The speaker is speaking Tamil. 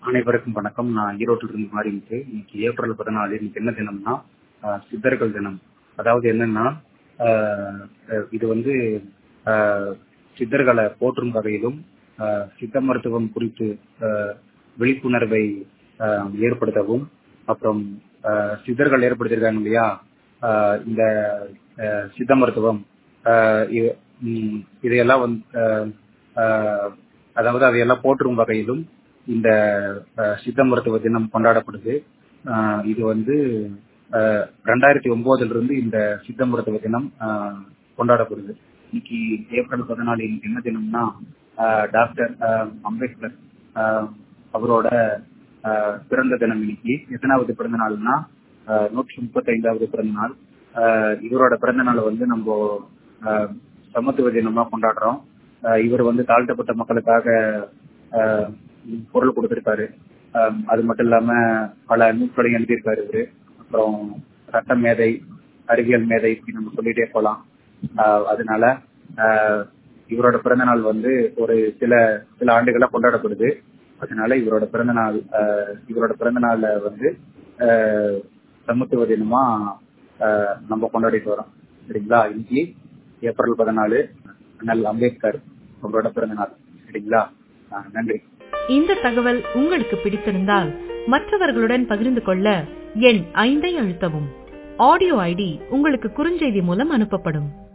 அனைவருக்கும் வணக்கம் நான் ஈரோட்டில் இருந்து மாறிட்டு இன்னைக்கு ஏப்ரல் பதினாலு இன்னைக்கு என்ன தினம்னா ஆஹ் சித்தர்கள் தினம் அதாவது என்னன்னா ஆஹ் அஹ் இது வந்து ஆஹ் சித்தர்களை போற்றும் வகையிலும் ஆஹ் சித்த மருத்துவம் குறித்து ஆஹ் விழிப்புணர்வை ஆஹ் ஏற்படுத்தவும் அப்புறம் ஆஹ் சித்தர்கள் ஏற்படுத்தியிருக்காங்க இல்லையா ஆஹ் இந்த ஆஹ் சித்த மருத்துவம் ஆஹ் இது- ம், இதையெல்லாம் வந்து ஆஹ் ஆஹ் அதாவது அதையெல்லாம் போற்றும் வகையிலும் இந்த அஹ், சித்த மருத்துவ தினம் கொண்டாடப்படுது அஹ், இது வந்து அஹ், ரெண்டாயிரத்தி ஒன்பதுல இருந்து இந்த சித்த மருத்துவ தினம் அஹ், கொண்டாடப்படுது இன்னைக்கு ஏப்ரல் பதினாலு இன்னைக்கு என்ன தினம்னா அஹ், டாக்டர் அஹ், அம்பேத்கர் அஹ், அவரோட அஹ், பிறந்த தினம் இன்னைக்கு எத்தனாவது பிறந்த நாள்னா அஹ், நூற்றி முப்பத்தி ஐந்தாவது பிறந்த நாள் அஹ், இவரோட பிறந்த நாளை வந்து நம்ம அஹ், சமத்துவ தினமா கொண்டாடுறோம் அஹ், இவர் வந்து தாழ்த்தப்பட்ட மக்களுக்காக அஹ், குரல் கொடுத்திருக்காரு அஹ், அது மட்டும் இல்லாம பல நூல்களையும் எழுதியிருக்காரு இவரு அப்புறம் சட்ட மேதை அறிவியல் மேதை இப்படி நம்ம சொல்லிட்டே போலாம் அஹ், அதனால அஹ், இவரோட பிறந்த நாள் வந்து ஒரு சில சில ஆண்டுகளா கொண்டாடப்படுது அதனால இவரோட பிறந்த நாள் அஹ், இவரோட பிறந்த நாள்ல வந்து அஹ், சமத்துவ தினமா அஹ், நம்ம கொண்டாடிட்டு வரோம் சரிங்களா இன்னைக்கு ஏப்ரல் பதினாலு அண்ணல் அம்பேத்கர் அவரோட பிறந்த நாள் சரிங்களா அஹ், நன்றி இந்த தகவல் உங்களுக்கு பிடித்திருந்தால் மற்றவர்களுடன் பகிர்ந்து கொள்ள எண் ஐந்தை அழுத்தவும் ஆடியோ ஐடி உங்களுக்கு குறுஞ்செய்தி மூலம் அனுப்பப்படும்